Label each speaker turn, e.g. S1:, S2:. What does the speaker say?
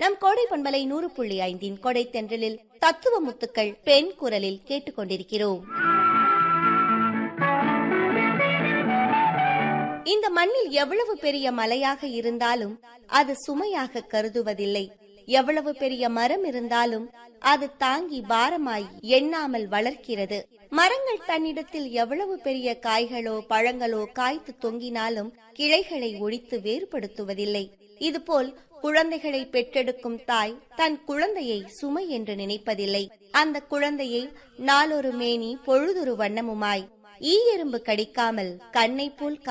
S1: நம் கோடை பண்பலை நூறு புள்ளி ஐந்தின் கொடை தென்றலில் தத்துவ முத்துக்கள் பெண் குரலில் கேட்டுக்கொண்டிருக்கிறோம் இந்த மண்ணில் எவ்வளவு பெரிய மலையாக இருந்தாலும் அது சுமையாக கருதுவதில்லை எவ்வளவு பெரிய மரம் இருந்தாலும் அது தாங்கி பாரமாய் எண்ணாமல் வளர்க்கிறது மரங்கள் தன்னிடத்தில் எவ்வளவு பெரிய காய்களோ பழங்களோ காய்த்து தொங்கினாலும் கிளைகளை ஒழித்து வேறுபடுத்துவதில்லை இதுபோல் குழந்தைகளை பெற்றெடுக்கும் தாய் தன் குழந்தையை சுமை என்று நினைப்பதில்லை அந்த குழந்தையை நாளொரு மேனி பொழுதொரு வண்ணமுமாய் ஈ எறும்பு கடிக்காமல் கண்ணை போல்